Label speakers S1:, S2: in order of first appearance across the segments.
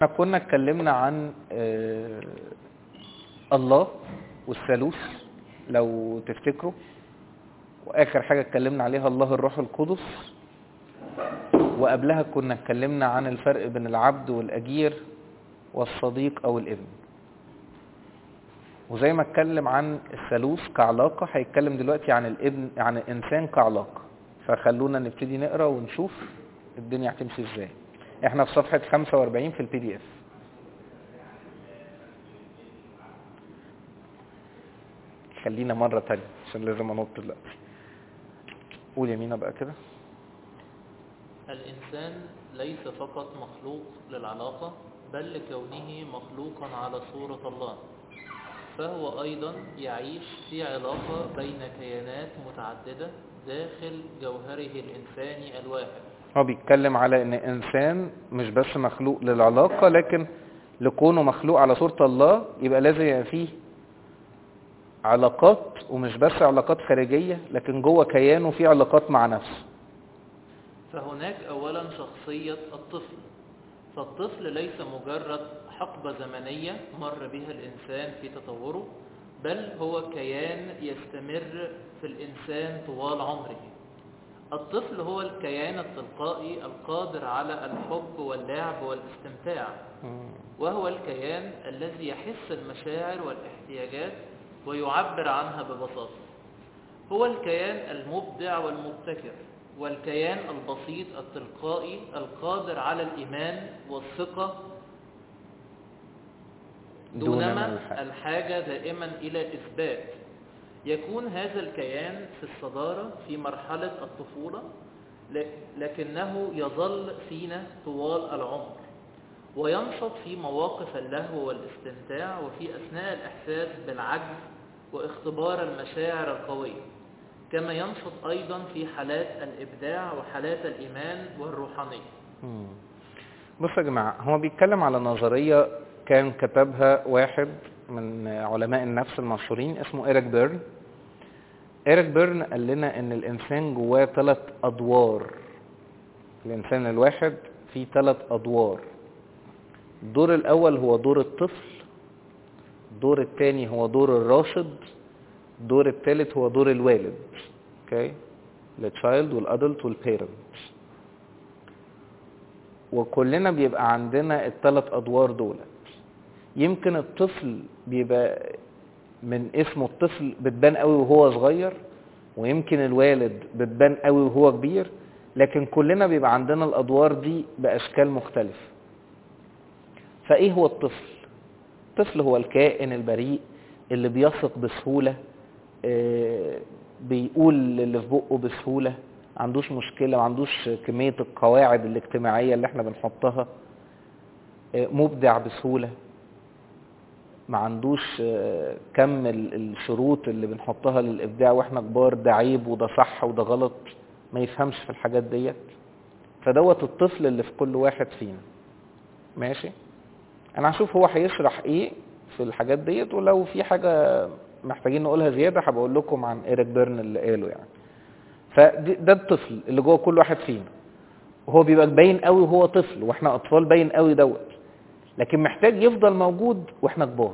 S1: احنا كنا اتكلمنا عن آه، الله والثالوث لو تفتكروا واخر حاجة اتكلمنا عليها الله الروح القدس وقبلها كنا اتكلمنا عن الفرق بين العبد والاجير والصديق او الابن وزي ما اتكلم عن الثالوث كعلاقة هيتكلم دلوقتي عن الابن عن الانسان كعلاقة فخلونا نبتدي نقرا ونشوف الدنيا هتمشي ازاي احنا في صفحة 45 في البي دي اف خلينا مرة تانية عشان لازم انط دلوقتي قول يمينة بقى كده
S2: الإنسان ليس فقط مخلوق للعلاقة بل لكونه مخلوقا على صورة الله فهو أيضا يعيش في علاقة بين كيانات متعددة داخل جوهره الإنساني الواحد
S1: هو بيتكلم على ان انسان مش بس مخلوق للعلاقة لكن لكونه مخلوق على صورة الله يبقى لازم يبقى فيه علاقات ومش بس علاقات خارجية لكن جوه كيانه في علاقات مع نفسه
S2: فهناك أولا شخصية الطفل فالطفل ليس مجرد حقبة زمنية مر بها الإنسان في تطوره بل هو كيان يستمر في الإنسان طوال عمره الطفل هو الكيان التلقائي القادر على الحب واللعب والاستمتاع وهو الكيان الذي يحس المشاعر والاحتياجات ويعبر عنها ببساطة هو الكيان المبدع والمبتكر والكيان البسيط التلقائي القادر على الإيمان والثقة دونما
S1: الحق.
S2: الحاجة دائما إلى إثبات يكون هذا الكيان في الصدارة في مرحلة الطفولة ل- لكنه يظل فينا طوال العمر وينشط في مواقف اللهو والاستمتاع وفي أثناء الإحساس بالعجز واختبار المشاعر القوية كما ينشط أيضا في حالات الإبداع وحالات الإيمان والروحانية
S1: مم. بصوا يا جماعة هو بيتكلم على نظرية كان كتبها واحد من علماء النفس المشهورين اسمه إيريك بيرن إيريك بيرن قال لنا إن الإنسان جواه ثلاث أدوار الإنسان الواحد فيه ثلاث أدوار الدور الأول هو دور الطفل الدور الثاني هو دور الراشد الدور الثالث هو دور الوالد اوكي التشايلد والادلت والبيرنت وكلنا بيبقى عندنا الثلاث ادوار دول يمكن الطفل بيبقى من اسمه الطفل بتبان قوي وهو صغير ويمكن الوالد بتبان قوي وهو كبير لكن كلنا بيبقى عندنا الادوار دي باشكال مختلفه فايه هو الطفل الطفل هو الكائن البريء اللي بيثق بسهوله آه، بيقول اللي في بقه بسهوله ما عندوش مشكله ما عندوش كميه القواعد الاجتماعيه اللي احنا بنحطها آه، مبدع بسهوله ما عندوش آه، كم ال- الشروط اللي بنحطها للابداع واحنا كبار ده عيب وده صح وده غلط ما يفهمش في الحاجات ديت فدوت الطفل اللي في كل واحد فينا ماشي انا هشوف هو هيشرح ايه في الحاجات ديت ولو في حاجه محتاجين نقولها زياده هبقى اقول لكم عن ايريك بيرن اللي قاله يعني فده الطفل اللي جوه كل واحد فينا وهو بيبقى باين قوي وهو طفل واحنا اطفال باين قوي دوت لكن محتاج يفضل موجود واحنا كبار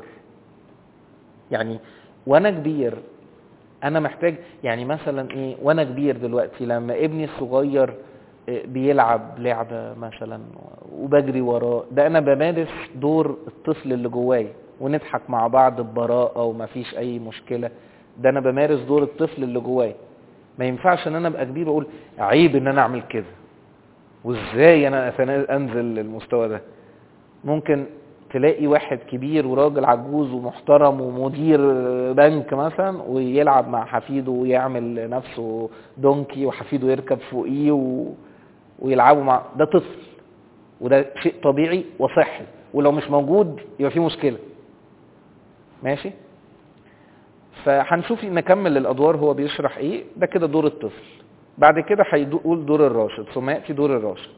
S1: يعني وانا كبير انا محتاج يعني مثلا ايه وانا كبير دلوقتي لما ابني الصغير إيه، بيلعب لعبة مثلا وبجري وراه ده انا بمارس دور الطفل اللي جوايا ونضحك مع بعض ببراءة ومفيش اي مشكلة ده انا بمارس دور الطفل اللي جوايا ما ينفعش ان انا ابقى كبير واقول عيب ان انا اعمل كده وازاي انا أتنا- انزل للمستوى ده ممكن تلاقي واحد كبير وراجل عجوز ومحترم ومدير بنك مثلا ويلعب مع حفيده ويعمل نفسه دونكي وحفيده يركب فوقيه و... ويلعبوا مع ده طفل وده شيء طبيعي وصحي ولو مش موجود يبقى في مشكلة ماشي فهنشوف نكمل الادوار هو بيشرح ايه ده كده دور الطفل بعد كده هيقول دور الراشد ثم ياتي دور الراشد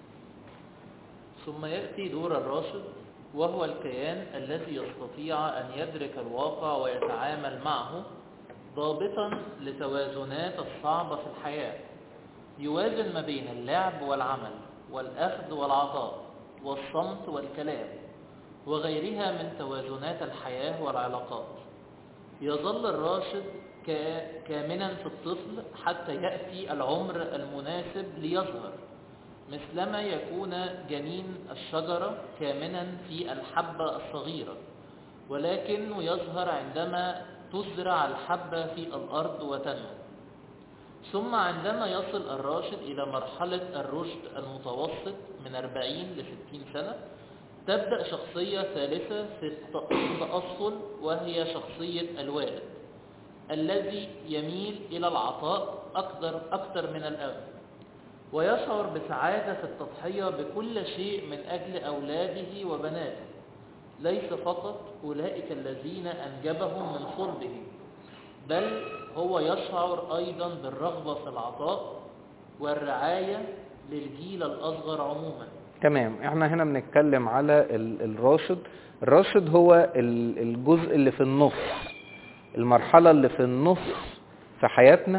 S2: ثم يأتي دور الراشد وهو الكيان الذي يستطيع أن يدرك الواقع ويتعامل معه ضابطا لتوازنات الصعبة في الحياة يوازن ما بين اللعب والعمل والأخذ والعطاء والصمت والكلام وغيرها من توازنات الحياة والعلاقات يظل الراشد كا- كامنا في الطفل حتى يأتي العمر المناسب ليظهر مثلما يكون جنين الشجرة كامنا في الحبة الصغيرة ولكنه يظهر عندما تزرع الحبة في الأرض وتنمو ثم عندما يصل الراشد إلى مرحلة الرشد المتوسط من 40 ل 60 سنة تبدأ شخصية ثالثة في الت- التأصل وهي شخصية الوالد الذي يميل إلى العطاء أكثر, أكثر من الأب ويشعر بسعادة في التضحية بكل شيء من أجل أولاده وبناته ليس فقط أولئك الذين أنجبهم من صلبه بل هو يشعر أيضا بالرغبة في العطاء والرعاية للجيل الأصغر عموما
S1: تمام احنا هنا بنتكلم على ال- الراشد الراشد هو ال- الجزء اللي في النص المرحلة اللي في النص في حياتنا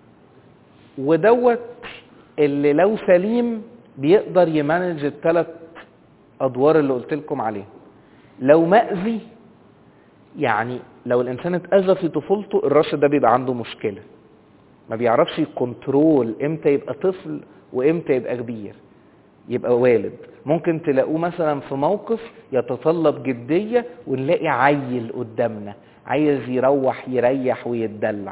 S1: ودوت اللي لو سليم بيقدر يمانج الثلاث ادوار اللي قلت لكم عليهم لو مأذي يعني لو الانسان اتأذى في طفولته الراشد ده بيبقى عنده مشكلة ما بيعرفش يكنترول امتى يبقى طفل وامتى يبقى كبير يبقى والد ممكن تلاقوه مثلا في موقف يتطلب جدية ونلاقي عيل قدامنا عايز يروح يريح ويتدلع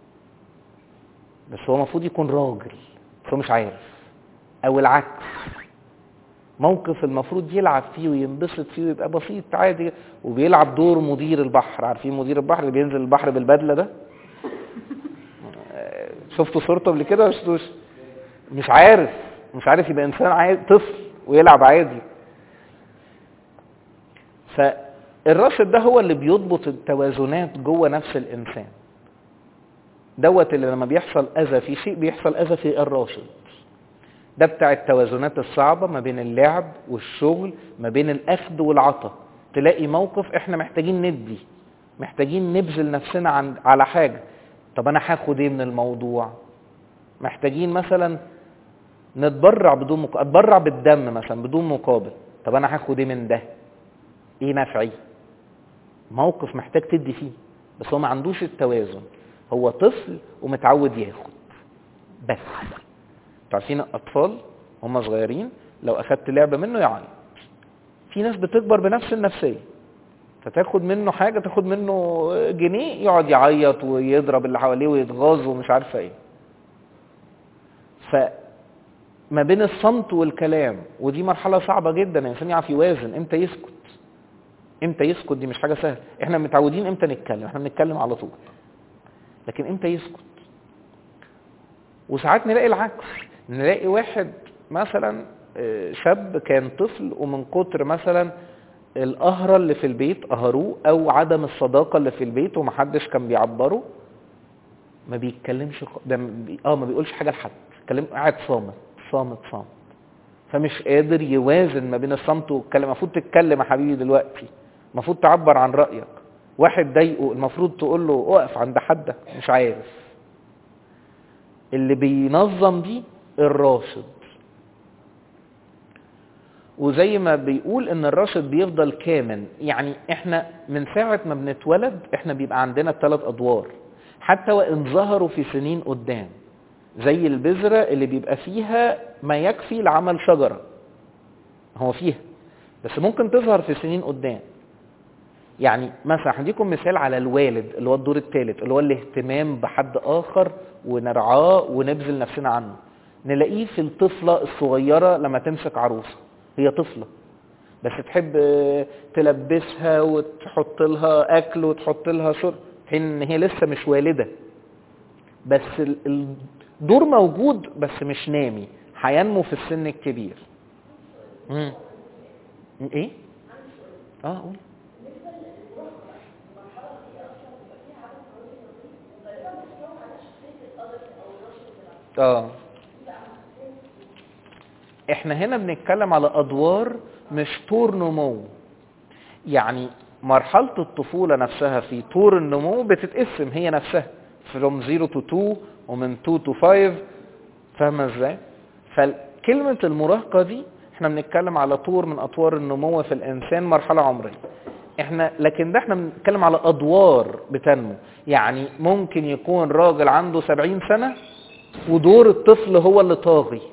S1: بس هو المفروض يكون راجل بس هو مش عارف او العكس موقف المفروض يلعب فيه وينبسط فيه ويبقى بسيط عادي وبيلعب دور مدير البحر عارفين مدير البحر اللي بينزل البحر بالبدله ده آه، شفتوا صورته قبل كده ولا شفتوش مش عارف مش عارف يبقى انسان عادي طفل ويلعب عادي فالراشد ده هو اللي بيضبط التوازنات جوه نفس الانسان دوت اللي لما بيحصل اذى في شيء بيحصل اذى في الراشد ده بتاع التوازنات الصعبة ما بين اللعب والشغل ما بين الأخذ والعطاء تلاقي موقف احنا محتاجين ندي محتاجين نبذل نفسنا عن على حاجة طب أنا هاخد إيه من الموضوع محتاجين مثلا نتبرع بدون مقابل اتبرع بالدم مثلا بدون مقابل طب أنا هاخد إيه من ده إيه نفعي موقف محتاج تدي فيه بس هو ما عندوش التوازن هو طفل ومتعود ياخد بس انتوا عارفين الاطفال هم صغيرين لو اخدت لعبه منه يعيط في ناس بتكبر بنفس النفسيه فتاخد منه حاجه تاخد منه جنيه يقعد يعيط ويضرب اللي حواليه ويتغاظ ومش عارفه ايه فما بين الصمت والكلام ودي مرحله صعبه جدا الانسان يعرف يوازن امتى يسكت امتى يسكت دي مش حاجه سهله احنا متعودين امتى نتكلم احنا بنتكلم على طول لكن امتى يسكت وساعات نلاقي العكس نلاقي واحد مثلا آه، شاب كان طفل ومن كتر مثلا القهرة اللي في البيت قهروه او عدم الصداقة اللي في البيت ومحدش كان بيعبره ما بيتكلمش خ- ده م- بي- اه ما بيقولش حاجة لحد كلام قاعد صامت صامت صامت فمش قادر يوازن ما بين الصمت والكلام المفروض تتكلم يا حبيبي دلوقتي المفروض تعبر عن رأيك واحد ضايقه المفروض تقول له اقف عند حدك مش عارف اللي بينظم دي الراشد وزي ما بيقول ان الراشد بيفضل كامن يعني احنا من ساعة ما بنتولد احنا بيبقى عندنا الثلاث ادوار حتى وان ظهروا في سنين قدام زي البذرة اللي بيبقى فيها ما يكفي لعمل شجرة هو فيها بس ممكن تظهر في سنين قدام يعني مثلا هديكم مثال على الوالد اللي هو الدور الثالث اللي هو الاهتمام بحد اخر ونرعاه ونبذل نفسنا عنه نلاقيه في الطفلة الصغيرة لما تمسك عروسة هي طفلة بس تحب آه، تلبسها وتحط لها اكل وتحط لها شرب حين ان هي لسه مش والدة بس ال- الدور موجود بس مش نامي هينمو في السن الكبير مم. ايه اه قول اه احنا هنا بنتكلم على ادوار مش طور نمو يعني مرحلة الطفولة نفسها في طور النمو بتتقسم هي نفسها from 0 to 2 ومن 2 to 5 فاهمة ازاي؟ فكلمة المراهقة دي احنا بنتكلم على طور من اطوار النمو في الانسان مرحله عمريه احنا لكن ده احنا بنتكلم على ادوار بتنمو يعني ممكن يكون راجل عنده 70 سنه ودور الطفل هو اللي طاغي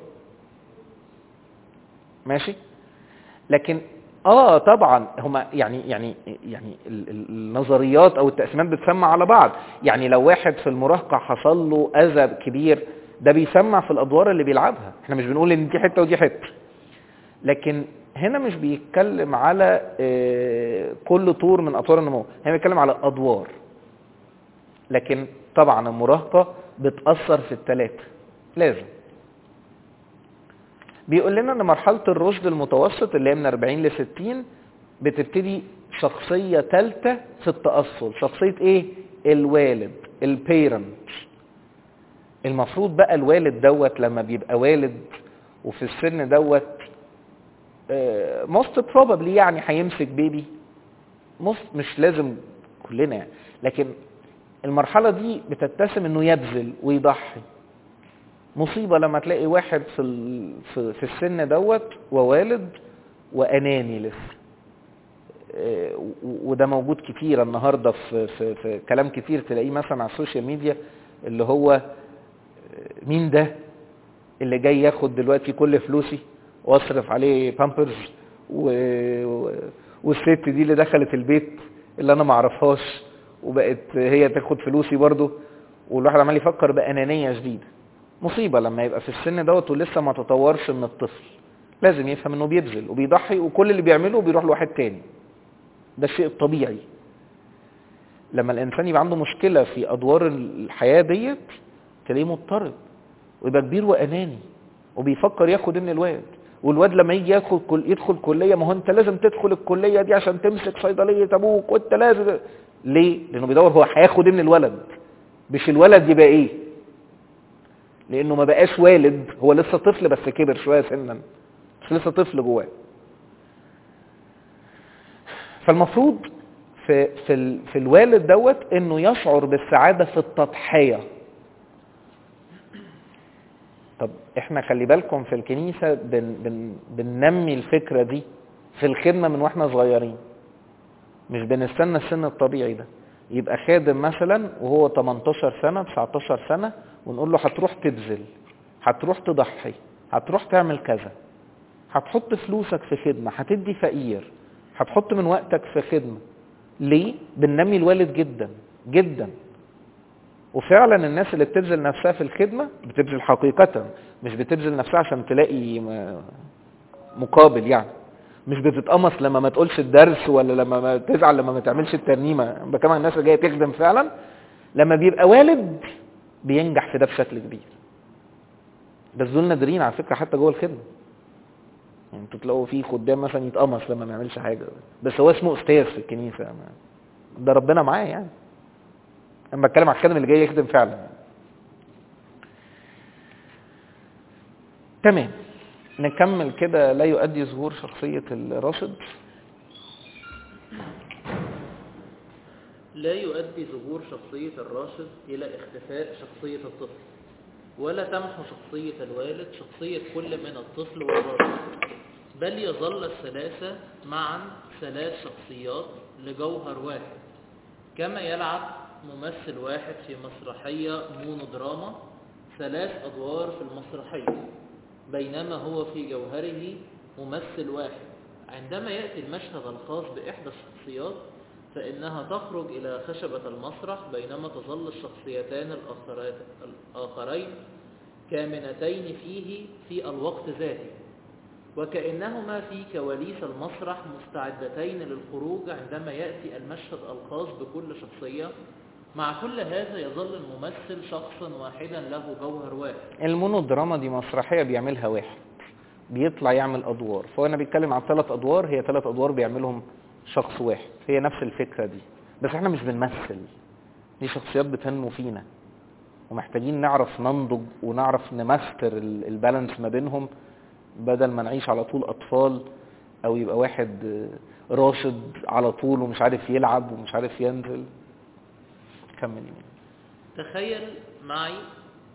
S1: ماشي لكن اه طبعا هما يعني يعني يعني ال- ال- النظريات او التقسيمات بتسمع على بعض يعني لو واحد في المراهقه حصل له اذى كبير ده بيسمع في الادوار اللي بيلعبها احنا مش بنقول ان دي حته ودي حته لكن هنا مش بيتكلم على آه، كل طور من اطوار النمو هنا بيتكلم على ادوار لكن طبعا المراهقه بتاثر في الثلاثه لازم بيقول لنا ان مرحله الرشد المتوسط اللي هي من 40 ل 60 بتبتدي شخصيه ثالثه في التاصل شخصيه ايه الوالد البيرنت المفروض بقى الوالد دوت لما بيبقى والد وفي السن دوت موست بروبابلي يعني هيمسك بيبي موست مش لازم كلنا يعني لكن المرحله دي بتتسم انه يبذل ويضحي مصيبه لما تلاقي واحد في ال- في في السن دوت ووالد واناني لسه آه، و- وده موجود كتير النهارده في, في, في كلام كتير تلاقيه مثلا على السوشيال ميديا اللي هو آه، مين ده اللي جاي ياخد دلوقتي كل فلوسي واصرف عليه بامبرز و... و... والست دي اللي دخلت البيت اللي انا ما اعرفهاش وبقت هي تاخد فلوسي برضه والواحد عمال يفكر بانانيه شديده مصيبه لما يبقى في السن دوت ولسه ما تطورش من الطفل لازم يفهم انه بيبذل وبيضحي وكل اللي بيعمله بيروح لواحد تاني ده الشيء الطبيعي لما الانسان يبقى عنده مشكله في ادوار الحياه ديت تلاقيه مضطرب ويبقى كبير واناني وبيفكر ياخد ابن الواد والواد لما يجي ياخد كل يدخل كليه ما هو انت لازم تدخل الكليه دي عشان تمسك صيدليه ابوك وانت لازم ليه؟ لانه بيدور هو هياخد ابن الولد مش الولد يبقى ايه؟ لانه ما بقاش والد هو لسه طفل بس كبر شويه سنا بس لسه طفل جواه فالمفروض في في ال- في الوالد دوت انه يشعر بالسعاده في التضحيه طب احنا خلي بالكم في الكنيسه بن بن بننمي الفكره دي في الخدمه من واحنا صغيرين مش بنستنى السن الطبيعي ده يبقى خادم مثلا وهو 18 سنه 19 سنه ونقول له هتروح تبذل هتروح تضحي هتروح تعمل كذا هتحط فلوسك في خدمه هتدي فقير هتحط من وقتك في خدمه ليه بننمي الوالد جدا جدا وفعلا الناس اللي بتبذل نفسها في الخدمه بتبذل حقيقه مش بتبذل نفسها عشان تلاقي م- مقابل يعني مش بتتقمص لما ما تقولش الدرس ولا لما ما تزعل لما ما تعملش الترنيمه بكلم عن الناس اللي جايه تخدم فعلا لما بيبقى والد بينجح في ده بشكل كبير بس دول نادرين على فكره حتى جوه الخدمه يعني انتوا تلاقوا في خدام مثلا يتقمص لما ما يعملش حاجه بس هو اسمه استاذ في الكنيسه ما- ده ربنا معاه يعني انا بتكلم على الخادم اللي جاي يخدم فعلا تمام نكمل كده لا يؤدي ظهور شخصية الراشد
S2: لا يؤدي ظهور شخصية الراشد إلى اختفاء شخصية الطفل ولا تمحو شخصية الوالد شخصية كل من الطفل والراشد بل يظل الثلاثة معا ثلاث شخصيات لجوهر واحد كما يلعب ممثل واحد في مسرحية مونودراما ثلاث أدوار في المسرحية بينما هو في جوهره ممثل واحد عندما يأتي المشهد الخاص بإحدى الشخصيات فإنها تخرج إلى خشبة المسرح بينما تظل الشخصيتان الآخرات- الآخرين كامنتين فيه في الوقت ذاته وكأنهما في كواليس المسرح مستعدتين للخروج عندما يأتي المشهد الخاص بكل شخصية مع كل هذا يظل الممثل شخصا واحدا له جوهر واحد
S1: المونودراما دي مسرحية بيعملها واحد بيطلع يعمل أدوار فهو أنا بيتكلم عن ثلاث أدوار هي ثلاث أدوار بيعملهم شخص واحد هي نفس الفكرة دي بس احنا مش بنمثل دي شخصيات بتنمو فينا ومحتاجين نعرف ننضج ونعرف نمستر ال- البالانس ما بينهم بدل ما نعيش على طول أطفال أو يبقى واحد آه، راشد على طول ومش عارف يلعب ومش عارف ينزل كمل
S2: تخيل معي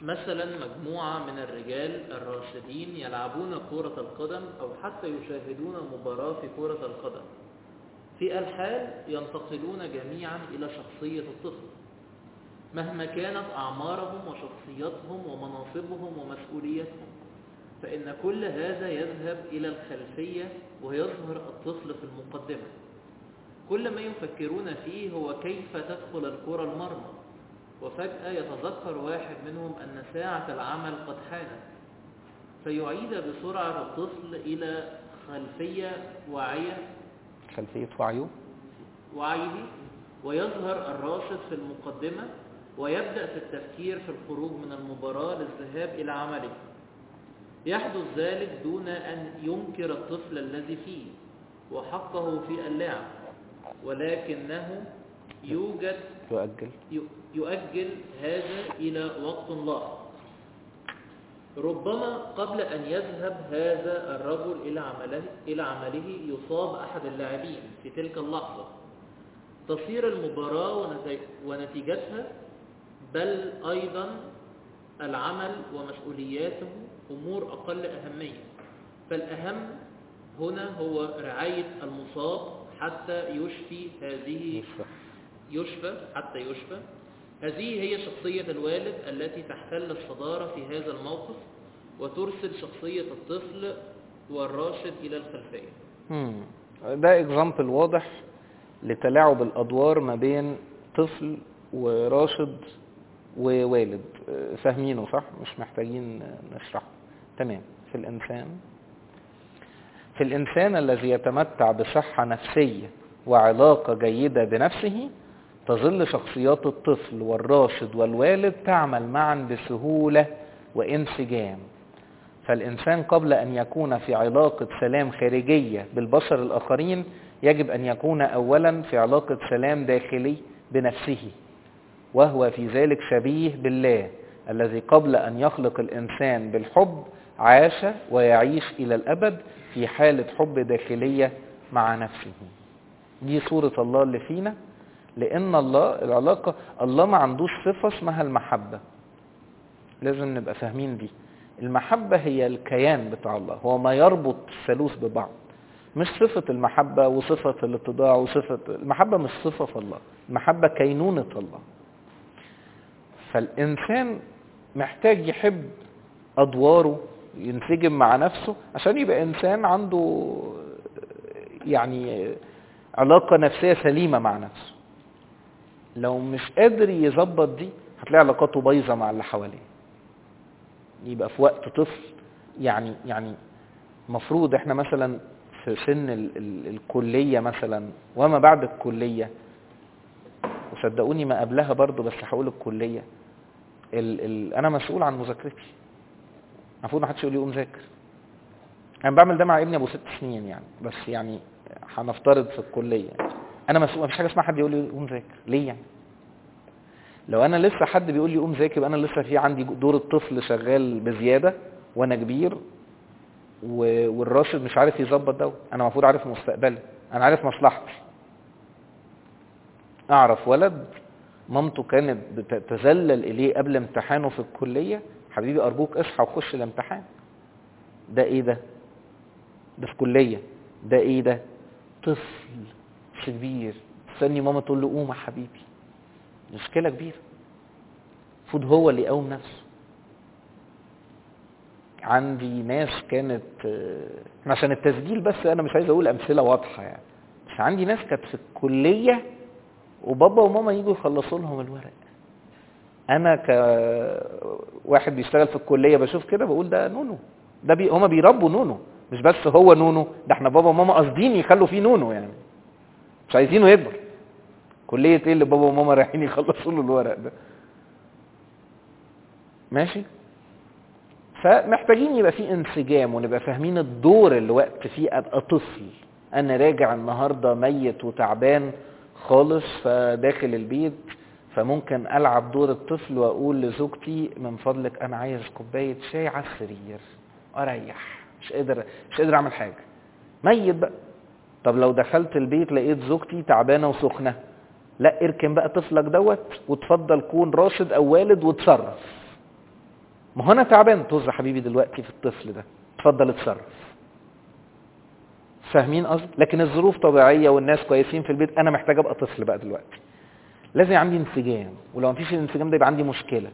S2: مثلا مجموعة من الرجال الراشدين يلعبون كرة القدم أو حتى يشاهدون مباراة في كرة القدم في الحال ينتقلون جميعا إلى شخصية الطفل مهما كانت أعمارهم وشخصياتهم ومناصبهم ومسؤوليتهم فإن كل هذا يذهب إلى الخلفية ويظهر الطفل في المقدمة كل ما يفكرون فيه هو كيف تدخل الكرة المرمى وفجأة يتذكر واحد منهم أن ساعة العمل قد حانت فيعيد بسرعة الطفل إلى خلفية واعية
S1: خلفية وعيه
S2: وعيه ويظهر الراشد في المقدمة ويبدأ في التفكير في الخروج من المباراة للذهاب إلى عمله يحدث ذلك دون أن ينكر الطفل الذي فيه وحقه في اللعب ولكنه يوجد
S1: يؤجل
S2: يؤجل هذا إلى وقت لاحق ربما قبل أن يذهب هذا الرجل إلى عمله, إلى عمله يصاب أحد اللاعبين في تلك اللحظة تصير المباراة ونتي- ونتيجتها بل أيضا العمل ومسؤولياته أمور أقل أهمية فالأهم هنا هو رعاية المصاب حتى يشفي هذه
S1: يشفى
S2: يشفى حتى يشفى هذه هي شخصية الوالد التي تحتل الصدارة في هذا الموقف وترسل شخصية الطفل والراشد إلى الخلفية
S1: مم. ده اكزامبل واضح لتلاعب الادوار ما بين طفل وراشد ووالد آه، فاهمينه صح مش محتاجين نشرحه تمام في الانسان في الانسان الذي يتمتع بصحة نفسية وعلاقة جيدة بنفسه تظل شخصيات الطفل والراشد والوالد تعمل معا بسهولة وانسجام فالإنسان قبل أن يكون في علاقة سلام خارجية بالبشر الآخرين يجب أن يكون أولا في علاقة سلام داخلي بنفسه وهو في ذلك شبيه بالله الذي قبل أن يخلق الإنسان بالحب عاش ويعيش إلى الأبد في حالة حب داخلية مع نفسه دي صورة الله اللي فينا لأن الله العلاقة الله ما عندوش صفة اسمها المحبة لازم نبقى فاهمين دي المحبة هي الكيان بتاع الله هو ما يربط الثالوث ببعض مش صفة المحبة وصفة الاتضاع وصفة المحبة مش صفة في الله المحبة كينونة الله فالإنسان محتاج يحب أدواره ينسجم مع نفسه عشان يبقى إنسان عنده يعني علاقة نفسية سليمة مع نفسه لو مش قادر يظبط دي هتلاقي علاقاته بايظة مع اللي حواليه يبقى في وقت طفل يعني يعني مفروض احنا مثلا في سن ال ال الكلية مثلا وما بعد الكلية وصدقوني ما قبلها برضو بس هقول الكلية ال ال انا مسؤول عن مذاكرتي المفروض ما حدش يقول لي قوم ذاكر انا بعمل ده مع ابني ابو ست سنين يعني بس يعني هنفترض في الكلية انا مسؤول مفيش حاجة اسمها حد يقول لي قوم ذاكر ليه يعني لو انا لسه حد بيقول لي قوم ذاكر يبقى انا لسه في عندي دور الطفل شغال بزياده وانا كبير و- والراشد مش عارف يظبط ده انا المفروض عارف مستقبلي انا عارف مصلحتي اعرف ولد مامته كانت بتتذلل اليه قبل امتحانه في الكليه حبيبي ارجوك اصحى وخش الامتحان ده ايه ده ده في كليه ده ايه ده طفل مش كبير استني ماما تقول له قوم يا حبيبي مشكلة كبيرة المفروض هو اللي يقوم نفسه عندي ناس كانت آه، عشان التسجيل بس انا مش عايز اقول امثله واضحه يعني بس عندي ناس كانت في الكليه وبابا وماما يجوا يخلصوا لهم الورق انا كواحد بيشتغل في الكليه بشوف كده بقول ده نونو ده بي هما بيربوا نونو مش بس هو نونو ده احنا بابا وماما قاصدين يخلوا فيه نونو يعني مش عايزينه يكبر كلية ايه اللي بابا وماما رايحين يخلصوا له الورق ده ماشي فمحتاجين يبقى في انسجام ونبقى فاهمين الدور اللي وقت فيه ابقى طفل انا راجع النهارده ميت وتعبان خالص فداخل البيت فممكن العب دور الطفل واقول لزوجتي من فضلك انا عايز كوبايه شاي على السرير اريح مش قادر مش قادر اعمل حاجه ميت بقى طب لو دخلت البيت لقيت زوجتي تعبانه وسخنه لا اركن بقى طفلك دوت وتفضل كون راشد او والد وتصرف ما هو انا تعبان طز يا حبيبي دلوقتي في الطفل ده اتفضل اتصرف فاهمين قصدي لكن الظروف طبيعيه والناس كويسين في البيت انا محتاج ابقى طفل بقى دلوقتي لازم يبقى عندي انسجام ولو مفيش الانسجام ده يبقى عندي مشكله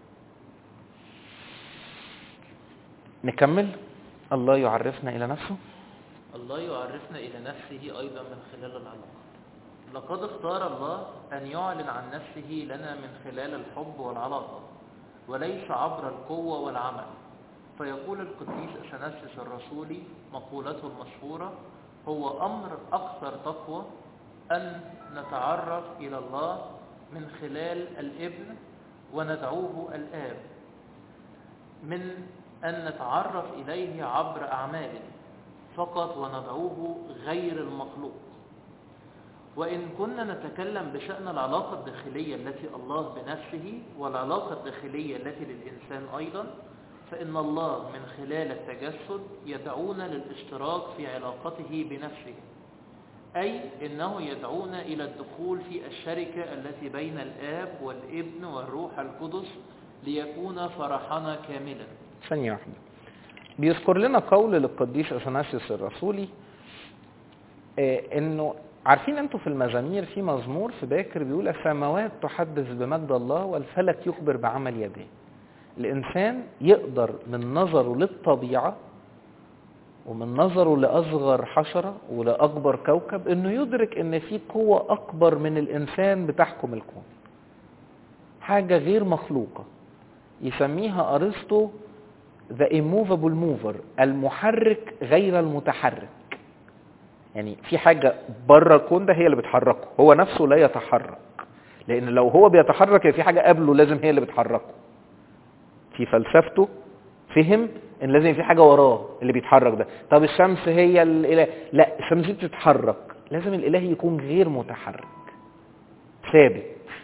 S1: نكمل الله يعرفنا الى نفسه
S2: الله يعرفنا إلى نفسه أيضا من خلال العلاقة لقد اختار الله أن يعلن عن نفسه لنا من خلال الحب والعلاقة وليس عبر القوة والعمل فيقول القديس أثناسيوس الرسولي مقولته المشهورة هو أمر أكثر تقوى أن نتعرف إلى الله من خلال الابن وندعوه الآب من أن نتعرف إليه عبر أعماله فقط وندعوه غير المخلوق وإن كنا نتكلم بشأن العلاقة الداخلية التي الله بنفسه والعلاقة الداخلية التي للإنسان أيضا فإن الله من خلال التجسد يدعونا للاشتراك في علاقته بنفسه أي إنه يدعونا إلى الدخول في الشركة التي بين الآب والابن والروح القدس ليكون فرحنا كاملا
S1: ثانيه واحده بيذكر لنا قول للقديس اثناسيوس الرسولي آه، انه عارفين انتوا في المزامير في مزمور في باكر بيقول السماوات تحدث بمجد الله والفلك يخبر بعمل يديه الانسان يقدر من نظره للطبيعه ومن نظره لاصغر حشره ولاكبر كوكب انه يدرك ان في قوه اكبر من الانسان بتحكم الكون حاجه غير مخلوقه يسميها ارسطو the immovable mover المحرك غير المتحرك يعني في حاجة بره الكون ده هي اللي بتحركه هو نفسه لا يتحرك لأن لو هو بيتحرك يبقى في حاجة قبله لازم هي اللي بتحركه في فلسفته فهم ان لازم في حاجة وراه اللي بيتحرك ده طب الشمس هي الإله لا الشمس دي بتتحرك لازم الإله يكون غير متحرك ثابت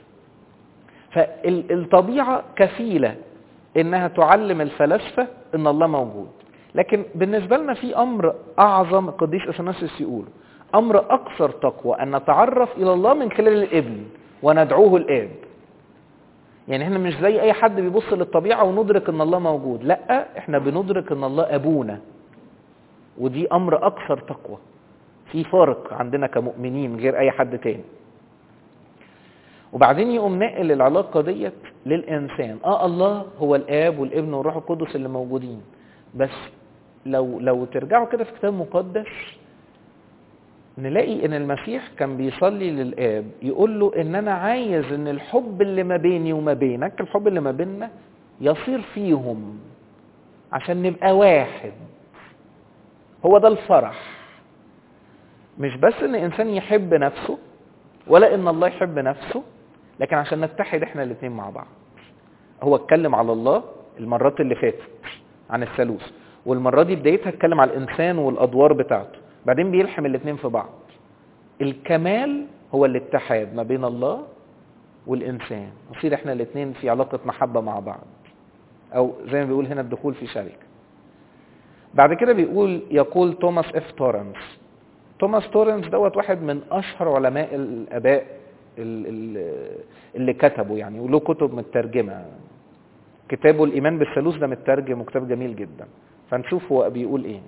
S1: فالطبيعة كفيلة انها تعلم الفلاسفه ان الله موجود لكن بالنسبه لنا في امر اعظم القديس اثناسيوس يقول امر اكثر تقوى ان نتعرف الى الله من خلال الابن وندعوه الاب يعني احنا مش زي اي حد بيبص للطبيعه وندرك ان الله موجود لا احنا بندرك ان الله ابونا ودي امر اكثر تقوى في فارق عندنا كمؤمنين غير اي حد تاني وبعدين يقوم نقل العلاقه ديت للانسان اه الله هو الاب والابن والروح القدس اللي موجودين بس لو لو ترجعوا كده في كتاب مقدس نلاقي ان المسيح كان بيصلي للاب يقول له ان انا عايز ان الحب اللي ما بيني وما بينك الحب اللي ما بيننا يصير فيهم عشان نبقى واحد هو ده الفرح مش بس ان انسان يحب نفسه ولا ان الله يحب نفسه لكن عشان نتحد احنا الاثنين مع بعض هو اتكلم على الله المرات اللي فاتت عن الثالوث والمره دي بدايتها اتكلم على الانسان والادوار بتاعته بعدين بيلحم الاثنين في بعض الكمال هو الاتحاد ما بين الله والانسان نصير احنا الاثنين في علاقه محبه مع بعض او زي ما بيقول هنا الدخول في شركه بعد كده بيقول يقول توماس اف تورنس توماس تورنس دوت واحد من اشهر علماء الاباء ال- ال- اللي كتبوا يعني وله كتب مترجمه كتابه الايمان بالثالوث ده مترجم وكتاب جميل جدا فنشوف هو بيقول ايه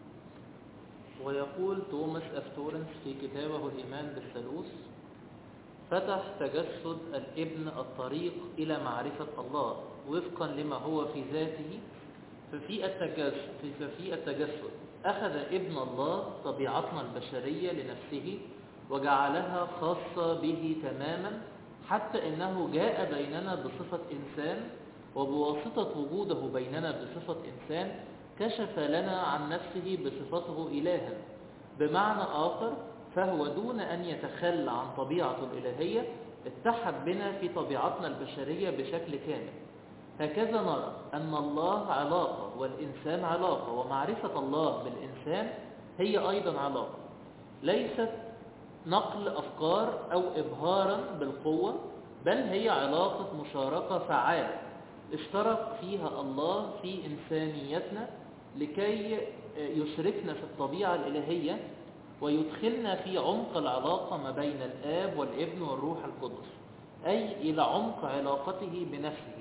S2: ويقول توماس أفتورنس في كتابه الإيمان بالثالوث فتح تجسد الابن الطريق إلى معرفة الله وفقا لما هو في ذاته ففي التجسد ففي التجسد أخذ ابن الله طبيعتنا البشرية لنفسه وجعلها خاصة به تماما حتى إنه جاء بيننا بصفة إنسان وبواسطة وجوده بيننا بصفة إنسان كشف لنا عن نفسه بصفته إلها بمعنى آخر فهو دون أن يتخلى عن طبيعته الإلهية اتحد بنا في طبيعتنا البشرية بشكل كامل هكذا نرى أن الله علاقة والإنسان علاقة ومعرفة الله بالإنسان هي أيضا علاقة ليست نقل أفكار أو إبهارا بالقوة بل هي علاقة مشاركة فعالة اشترك فيها الله في إنسانيتنا لكي يشركنا في الطبيعة الإلهية ويدخلنا في عمق العلاقة ما بين الآب والابن والروح القدس أي إلى عمق علاقته بنفسه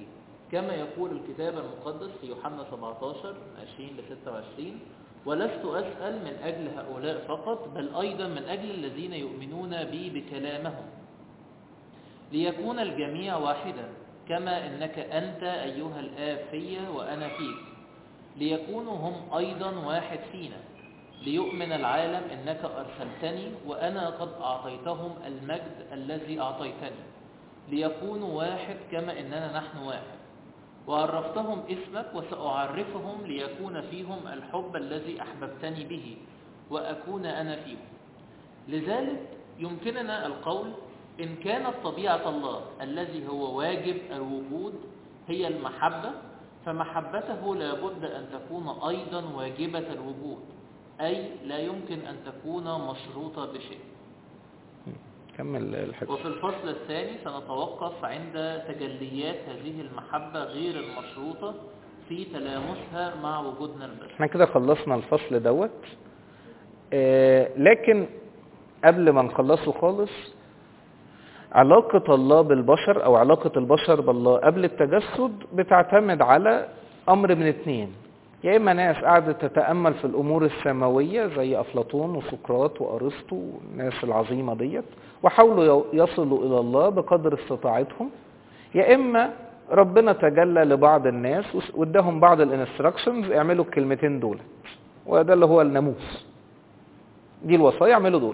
S2: كما يقول الكتاب المقدس في يوحنا 17 20 ل 26 ولست أسأل من أجل هؤلاء فقط بل أيضا من أجل الذين يؤمنون بي بكلامهم ليكون الجميع واحدا كما إنك أنت أيها الآب في وأنا فيك ليكونوا هم أيضا واحد فينا ليؤمن العالم إنك أرسلتني وأنا قد أعطيتهم المجد الذي أعطيتني ليكونوا واحد كما إننا نحن واحد وعرفتهم اسمك وسأعرفهم ليكون فيهم الحب الذي أحببتني به وأكون أنا فيهم لذلك يمكننا القول إن كانت طبيعة الله الذي هو واجب الوجود هي المحبة فمحبته لابد أن تكون أيضا واجبة الوجود أي لا يمكن أن تكون مشروطة بشيء
S1: كمل الحته
S2: وفي الفصل الثاني سنتوقف عند تجليات هذه المحبة غير المشروطة في تلامسها مع وجودنا البشري
S1: احنا كده خلصنا الفصل دوت آه لكن قبل ما نخلصه خالص علاقة الله بالبشر او علاقة البشر بالله قبل التجسد بتعتمد على امر من اتنين يا اما ناس قعدت تتامل في الامور السماويه زي افلاطون وسقراط وارسطو والناس العظيمه ديت وحاولوا يصلوا الى الله بقدر استطاعتهم يا اما ربنا تجلى لبعض الناس واداهم بعض الانستراكشنز اعملوا الكلمتين دول وده اللي هو الناموس دي الوصايا اعملوا دول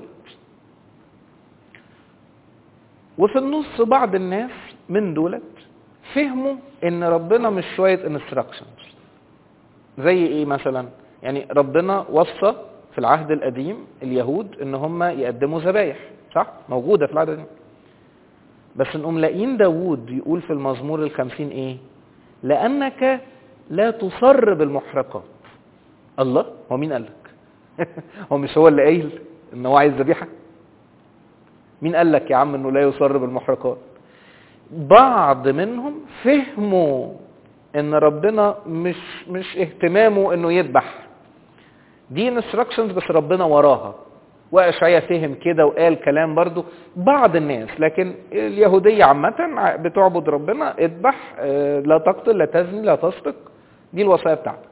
S1: وفي النص بعض الناس من دولت فهموا ان ربنا مش شويه انستراكشنز زي ايه مثلا يعني ربنا وصى في العهد القديم اليهود ان هم يقدموا ذبايح صح موجوده في العهد القديم بس نقوم لاقيين داوود يقول في المزمور الخمسين ايه لانك لا تصر بالمحرقات الله هو مين قال لك هو مش هو اللي قايل ان هو عايز ذبيحه مين قال لك يا عم انه لا يصر بالمحرقات بعض منهم فهموا ان ربنا مش مش اهتمامه انه يذبح دي انستراكشنز بس ربنا وراها واشعيا فهم كده وقال كلام برضو بعض الناس لكن اليهوديه عامه بتعبد ربنا اذبح لا تقتل لا تزني لا تسرق دي الوصايا بتاعتك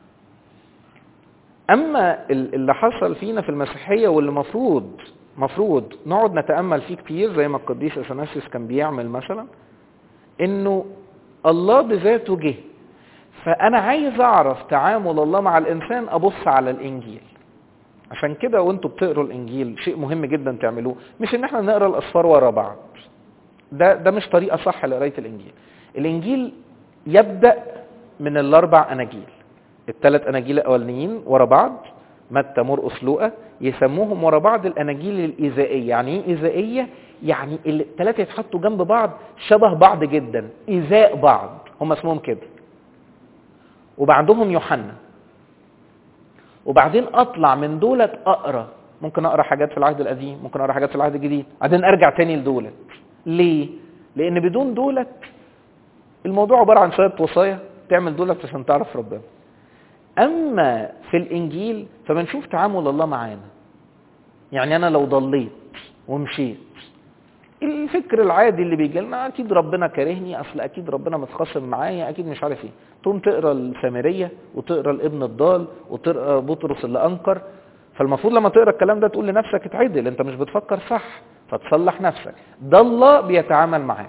S1: اما اللي حصل فينا في المسيحيه واللي مفروض مفروض نقعد نتامل فيه كتير زي ما القديس اثناسيوس كان بيعمل مثلا انه الله بذاته جه فانا عايز اعرف تعامل الله مع الانسان ابص على الانجيل عشان كده وانتوا بتقروا الانجيل شيء مهم جدا تعملوه مش ان احنا نقرا الاصفار ورا بعض ده ده مش طريقه صح لقرايه الانجيل الانجيل يبدا من الاربع اناجيل الثلاث اناجيل الاولانيين ورا بعض متى مرقس لوقا يسموهم ورا بعض الاناجيل الايذائيه يعني ايه ايذائيه يعني الثلاثه يتحطوا جنب بعض شبه بعض جدا ايذاء بعض هم اسمهم كده وبعدهم يوحنا وبعدين اطلع من دولت اقرا ممكن اقرا حاجات في العهد القديم ممكن اقرا حاجات في العهد الجديد بعدين ارجع تاني لدولت ليه لان بدون دولت الموضوع عباره عن شويه وصايا تعمل دولت عشان تعرف ربنا اما في الانجيل فبنشوف تعامل الله معانا يعني انا لو ضليت ومشيت الفكر العادي اللي بيجي لنا اكيد ربنا كارهني اصل اكيد ربنا متخاصم معايا اكيد مش عارف ايه تقوم تقرا السامريه وتقرا الابن الضال وتقرا بطرس اللي انكر فالمفروض لما تقرا الكلام ده تقول لنفسك اتعدل انت مش بتفكر صح فتصلح نفسك ده الله بيتعامل معاك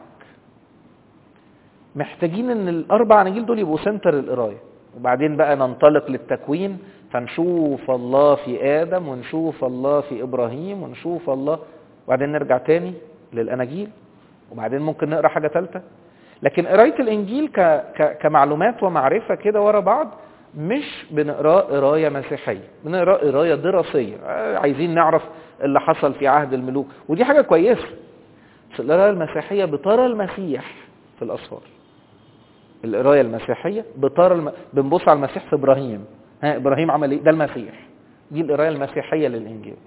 S1: محتاجين ان الاربع اناجيل دول يبقوا سنتر القرايه وبعدين بقى ننطلق للتكوين فنشوف الله في ادم ونشوف الله في ابراهيم ونشوف الله وبعدين نرجع تاني للاناجيل وبعدين ممكن نقرا حاجه ثالثه لكن قرايه الانجيل ك... ك... كمعلومات ومعرفه كده ورا بعض مش بنقراه قرايه مسيحيه بنقراه قرايه دراسيه عايزين نعرف اللي حصل في عهد الملوك ودي حاجه كويسه بس القرايه المسيحيه بترى المسيح في الاسفار القرايه المسيحيه بترى الم... بنبص على المسيح في ابراهيم ها ابراهيم عمل ايه ده المسيح دي القرايه المسيحيه للانجيل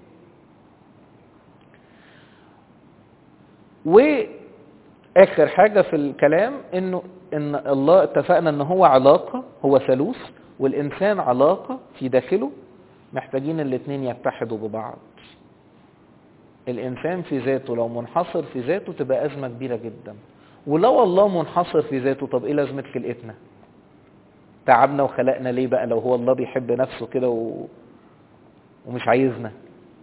S1: واخر حاجه في الكلام انه ان الله اتفقنا ان هو علاقه هو ثالوث والانسان علاقه في داخله محتاجين الاثنين يتحدوا ببعض الانسان في ذاته لو منحصر في ذاته تبقى ازمه كبيره جدا ولو الله منحصر في ذاته طب ايه لازمه خلقتنا تعبنا وخلقنا ليه بقى لو هو الله بيحب نفسه كده و... ومش عايزنا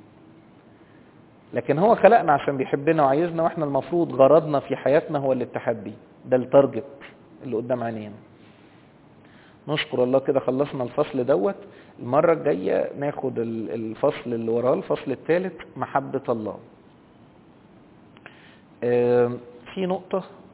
S1: لكن هو خلقنا عشان بيحبنا وعايزنا واحنا المفروض غرضنا في حياتنا هو الاتحاد بيه ده التارجت اللي قدام عينينا نشكر الله كده خلصنا الفصل دوت المرة الجاية ناخد ال- الفصل اللي وراه الفصل الثالث محبة الله آم، في نقطة